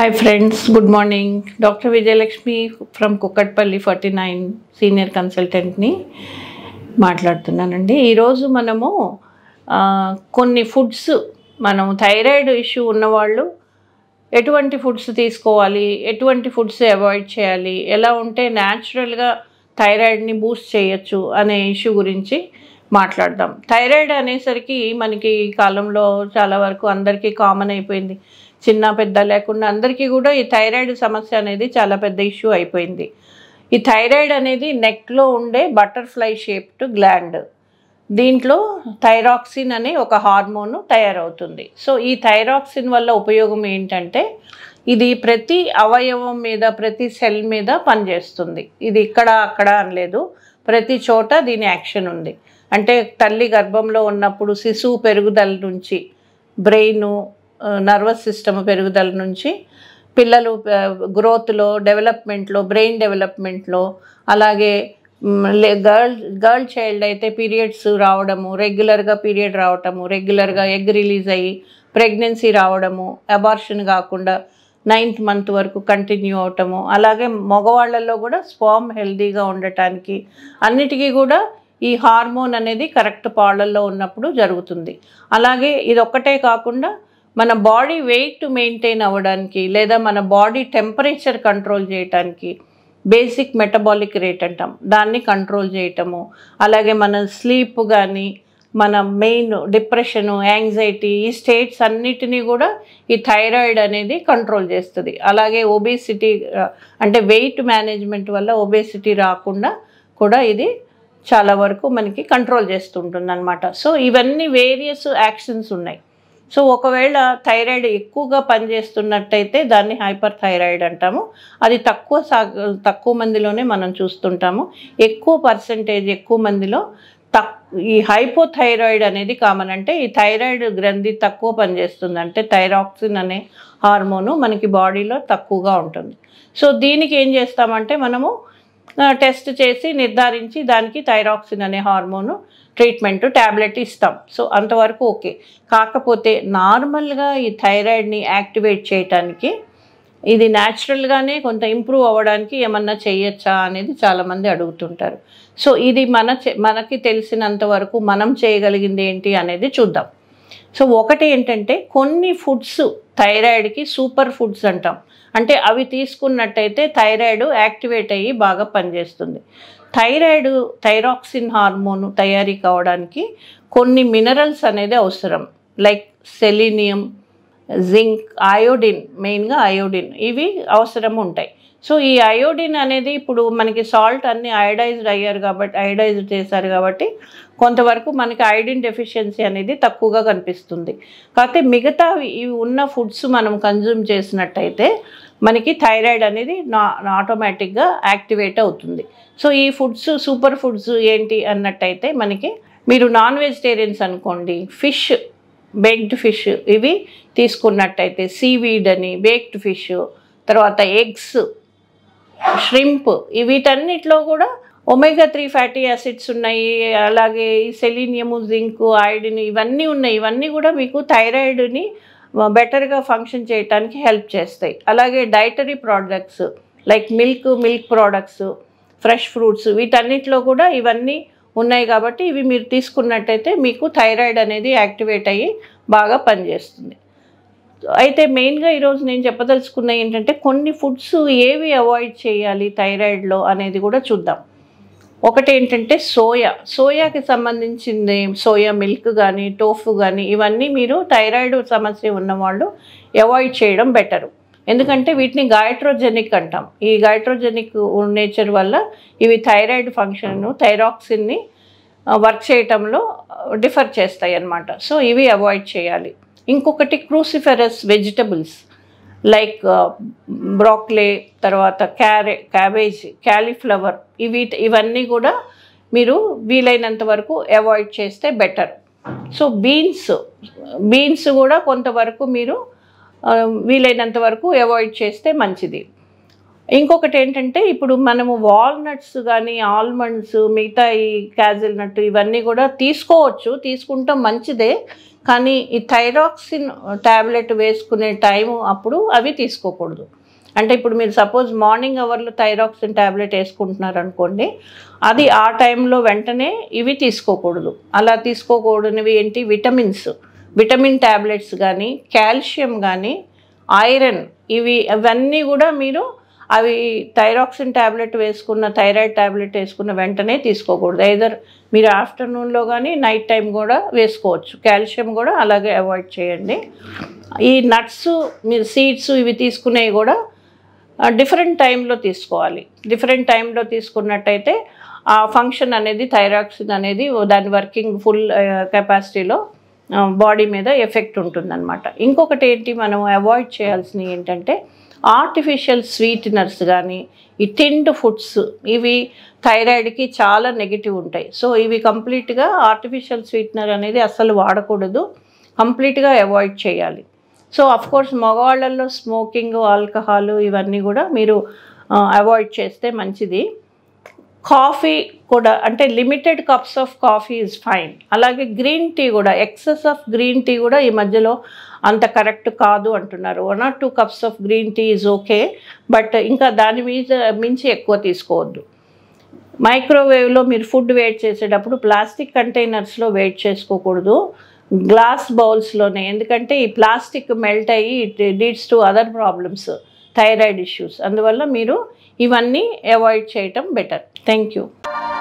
hi friends good morning doctor Vijayalakshmi from Kukatpally forty nine senior కన్సల్టెంట్ని మాట్లాడుతున్నానండి ఈరోజు మనము ఆ, కొన్ని ఫుడ్స్ మనం థైరాయిడ్ ఇష్యూ ఉన్నవాళ్ళు ఎటువంటి ఫుడ్స్ తీసుకోవాలి ఎటువంటి ఫుడ్స్ అవాయిడ్ చేయాలి ఎలా ఉంటే న్యాచురల్గా థైరాయిడ్ని బూస్ట్ చేయొచ్చు అనే ఇష్యూ గురించి మాట్లాడదాం థైరాయిడ్ అనేసరికి మనకి ఈ కాలంలో చాలా వరకు అందరికీ కామన్ అయిపోయింది చిన్న పెద్ద లేకుండా అందరికీ కూడా ఈ థైరాయిడ్ సమస్య అనేది చాలా పెద్ద ఇష్యూ అయిపోయింది ఈ థైరాయిడ్ అనేది నెక్లో ఉండే బటర్ఫ్లై షేప్డ్ గ్లాండ్ దీంట్లో థైరాక్సిన్ అనే ఒక హార్మోన్ తయారవుతుంది సో ఈ థైరాక్సిన్ వల్ల ఉపయోగం ఏంటంటే ఇది ప్రతి అవయవం మీద ప్రతి సెల్ మీద పనిచేస్తుంది ఇది ఇక్కడ అక్కడ అనలేదు ప్రతి చోట దీని యాక్షన్ ఉంది అంటే తల్లి గర్భంలో ఉన్నప్పుడు శిశువు పెరుగుదల నుంచి బ్రెయిన్ నర్వస్ సిస్టమ్ పెరుగుదల నుంచి పిల్లలు గ్రోత్లో డెవలప్మెంట్లో బ్రెయిన్ డెవలప్మెంట్లో అలాగే గర్ల్ గర్ల్ చైల్డ్ అయితే పీరియడ్స్ రావడము రెగ్యులర్గా పీరియడ్ రావడము రెగ్యులర్గా ఎగ్ రిలీజ్ అయ్యి ప్రెగ్నెన్సీ రావడము అబార్షన్ కాకుండా నైన్త్ మంత్ వరకు కంటిన్యూ అవటము అలాగే మగవాళ్ళల్లో కూడా స్పామ్ హెల్దీగా ఉండటానికి అన్నిటికీ కూడా ఈ హార్మోన్ అనేది కరెక్ట్ పాళ్ళల్లో ఉన్నప్పుడు జరుగుతుంది అలాగే ఇది ఒక్కటే కాకుండా మన బాడీ వెయిట్ మెయింటైన్ అవ్వడానికి లేదా మన బాడీ టెంపరేచర్ కంట్రోల్ చేయటానికి బేసిక్ మెటబాలిక్ రేట్ అంటాం దాన్ని కంట్రోల్ చేయటము అలాగే మన స్లీప్ కానీ మన మెయిన్ డిప్రెషను యాంగ్జైటీ ఈ స్టేట్స్ అన్నిటినీ కూడా ఈ థైరాయిడ్ అనేది కంట్రోల్ చేస్తుంది అలాగే ఒబేసిటీ అంటే వెయిట్ మేనేజ్మెంట్ వల్ల ఒబేసిటీ రాకుండా కూడా ఇది చాలా వరకు మనకి కంట్రోల్ చేస్తుంటుంది అనమాట సో ఇవన్నీ వేరియస్ యాక్షన్స్ ఉన్నాయి సో ఒకవేళ థైరాయిడ్ ఎక్కువగా పనిచేస్తున్నట్టయితే దాన్ని హైపర్ థైరాయిడ్ అంటాము అది తక్కువ సా తక్కువ మందిలోనే మనం చూస్తుంటాము ఎక్కువ పర్సంటేజ్ ఎక్కువ మందిలో తక్ ఈ హైపోథైరాయిడ్ అనేది కామన్ అంటే ఈ థైరాయిడ్ గ్రంథి తక్కువ పనిచేస్తుంది అంటే థైరాక్సిన్ అనే హార్మోను మనకి బాడీలో తక్కువగా ఉంటుంది సో దీనికి ఏం చేస్తామంటే మనము టెస్ట్ చేసి నిర్ధారించి దానికి థైరాక్సిన్ అనే హార్మోను ట్రీట్మెంట్ ట్యాబ్లెట్ ఇస్తాం సో అంతవరకు ఓకే కాకపోతే నార్మల్గా ఈ థైరాయిడ్ని యాక్టివేట్ చేయటానికి ఇది న్యాచురల్గానే కొంత ఇంప్రూవ్ అవ్వడానికి ఏమన్నా చేయొచ్చా అనేది చాలామంది అడుగుతుంటారు సో ఇది మన చే- మనకి తెలిసినంత వరకు మనం చేయగలిగింది ఏంటి అనేది చూద్దాం సో ఒకటి ఏంటంటే కొన్ని ఫుడ్స్ థైరాయిడ్కి సూపర్ ఫుడ్స్ అంటాం అంటే అవి తీసుకున్నట్టయితే థైరాయిడ్ యాక్టివేట్ అయ్యి బాగా పనిచేస్తుంది థైరాయిడ్ థైరాక్సిన్ హార్మోన్ తయారీ కావడానికి కొన్ని మినరల్స్ అనేది అవసరం లైక్ సెలీనియం జింక్ అయోడిన్ మెయిన్గా అయోడిన్ ఇవి అవసరం ఉంటాయి సో ఈ అయోడిన్ అనేది ఇప్పుడు మనకి సాల్ట్ అన్ని అయోడైజ్డ్ అయ్యారు కాబట్టి అయోడైజ్డ్ చేశారు కాబట్టి కొంతవరకు మనకి ఐడిన్ డెఫిషియన్సీ అనేది తక్కువగా కనిపిస్తుంది కాకపోతే మిగతా ఇవి ఉన్న ఫుడ్స్ మనం కన్జ్యూమ్ చేసినట్టయితే మనకి థైరాయిడ్ అనేది నా ఆటోమేటిక్గా యాక్టివేట్ అవుతుంది సో ఈ ఫుడ్స్ సూపర్ ఫుడ్స్ ఏంటి అన్నట్టయితే మనకి మీరు నాన్ వెజిటేరియన్స్ అనుకోండి ఫిష్ బేక్డ్ ఫిష్ ఇవి తీసుకున్నట్టయితే సీవీడ్ అని బేక్డ్ ఫిష్ తర్వాత ఎగ్స్ ష్రింప్ వీటన్నిటిలో కూడా ఒమేగా త్రీ ఫ్యాటీ యాసిడ్స్ ఉన్నాయి అలాగే ఈ సెలీనియము జింక్ ఐడిన్ ఇవన్నీ ఉన్నాయి ఇవన్నీ కూడా మీకు థైరాయిడ్ని బెటర్గా ఫంక్షన్ చేయడానికి హెల్ప్ చేస్తాయి అలాగే dietary products like milk milk products fresh fruits వీటన్నిటిలో కూడా ఇవన్నీ ఉన్నాయి కాబట్టి ఇవి మీరు తీసుకున్నట్టయితే మీకు థైరాయిడ్ అనేది యాక్టివేట్ అయ్యి బాగా పనిచేస్తుంది అయితే మెయిన్గా ఈరోజు నేను చెప్పదలుచుకున్న ఏంటంటే కొన్ని ఫుడ్స్ ఏవి అవాయిడ్ చేయాలి థైరాయిడ్లో అనేది కూడా చూద్దాం ఒకటి ఏంటంటే సోయా సోయాకి సంబంధించింది సోయా మిల్క్ కానీ టోఫు కానీ ఇవన్నీ మీరు థైరాయిడ్ సమస్య ఉన్నవాళ్ళు అవాయిడ్ చేయడం బెటరు ఎందుకంటే వీటిని గైట్రోజెనిక్ అంటాం ఈ గైట్రోజెనిక్ నేచర్ వల్ల ఇవి థైరాయిడ్ ఫంక్షన్ థైరాక్సిన్ని వర్క్ చేయటంలో డిఫర్ చేస్తాయి అన్నమాట సో ఇవి అవాయిడ్ చేయాలి ఇంకొకటి క్రూసిఫెరస్ వెజిటబుల్స్ లైక్ బ్రాక్లే తర్వాత క్యారె క్యాబేజ్ క్యాలీఫ్లవర్ ఇవి ఇవన్నీ కూడా మీరు వీలైనంత వరకు అవాయిడ్ చేస్తే బెటర్ సో బీన్స్ బీన్స్ కూడా కొంతవరకు మీరు ఆ, వీలైనంత వరకు అవాయిడ్ చేస్తే మంచిది ఇంకొకటి ఏంటంటే ఇప్పుడు మనము వాల్నట్స్ కానీ ఆల్మండ్స్ మిగతా ఈ క్యాజిల్ నట్ ఇవన్నీ కూడా తీసుకోవచ్చు తీసుకుంటాం మంచిదే కానీ ఈ థైరాక్సిన్ ట్యాబ్లెట్ వేసుకునే టైం అప్పుడు అవి తీసుకోకూడదు అంటే ఇప్పుడు మీరు సపోజ్ మార్నింగ్ అవర్లో థైరాక్సిన్ ట్యాబ్లెట్ వేసుకుంటున్నారు అనుకోండి అది ఆ టైంలో వెంటనే ఇవి తీసుకోకూడదు అలా తీసుకోకూడనివి ఏంటి విటమిన్స్ విటమిన్ ట్యాబ్లెట్స్ కానీ కాల్షియం కానీ ఐరన్ ఇవి అవన్నీ కూడా మీరు అవి థైరాక్సిన్ ట్యాబ్లెట్ వేసుకున్న థైరాయిడ్ ట్యాబ్లెట్ వేసుకున్న వెంటనే తీసుకోకూడదు ఐదర్ మీరు ఆఫ్టర్నూన్లో కానీ నైట్ టైం కూడా వేసుకోవచ్చు కాల్షియం కూడా అలాగే అవాయిడ్ చేయండి ఈ నట్స్ మీరు సీడ్స్ ఇవి తీసుకునేవి కూడా డిఫరెంట్ టైంలో తీసుకోవాలి డిఫరెంట్ టైంలో తీసుకున్నట్టయితే ఆ ఫంక్షన్ అనేది థైరాక్సిన్ అనేది దాని వర్కింగ్ ఫుల్ కెపాసిటీలో బాడీ మీద ఎఫెక్ట్ ఉంటుందన్నమాట ఇంకొకటి ఏంటి మనం అవాయిడ్ చేయాల్సినవి ఏంటంటే ఆర్టిఫిషియల్ స్వీటనర్స్ కానీ ఈ టిండ్ ఫుడ్స్ ఇవి థైరాయిడ్కి చాలా నెగిటివ్ ఉంటాయి సో ఇవి కంప్లీట్గా ఆర్టిఫిషియల్ స్వీటనర్ అనేది అస్సలు వాడకూడదు కంప్లీట్గా అవాయిడ్ చేయాలి సో అఫ్ కోర్స్ మగవాళ్ళల్లో స్మోకింగ్ ఆల్కహాల్ ఇవన్నీ కూడా మీరు అవాయిడ్ చేస్తే మంచిది కాఫీ కూడా అంటే limited cups of coffee is fine అలాగే గ్రీన్ టీ కూడా ఎక్సెస్ ఆఫ్ గ్రీన్ టీ కూడా ఈ మధ్యలో అంత కరెక్ట్ కాదు అంటున్నారు one or two cups of green tea is okay but ఇంకా దాని మీద మించి ఎక్కువ తీసుకోవద్దు మైక్రోవేవ్లో మీరు ఫుడ్ వేట్ చేసేటప్పుడు ప్లాస్టిక్ కంటైనర్స్లో వేట్ చేసుకోకూడదు గ్లాస్ బౌల్స్లోనే ఎందుకంటే ఈ ప్లాస్టిక్ మెల్ట్ అయ్యి it leads to other problems thyroid issues అందువల్ల మీరు ఇవన్నీ అవాయిడ్ చేయటం బెటర్ థ్యాంక్ యూ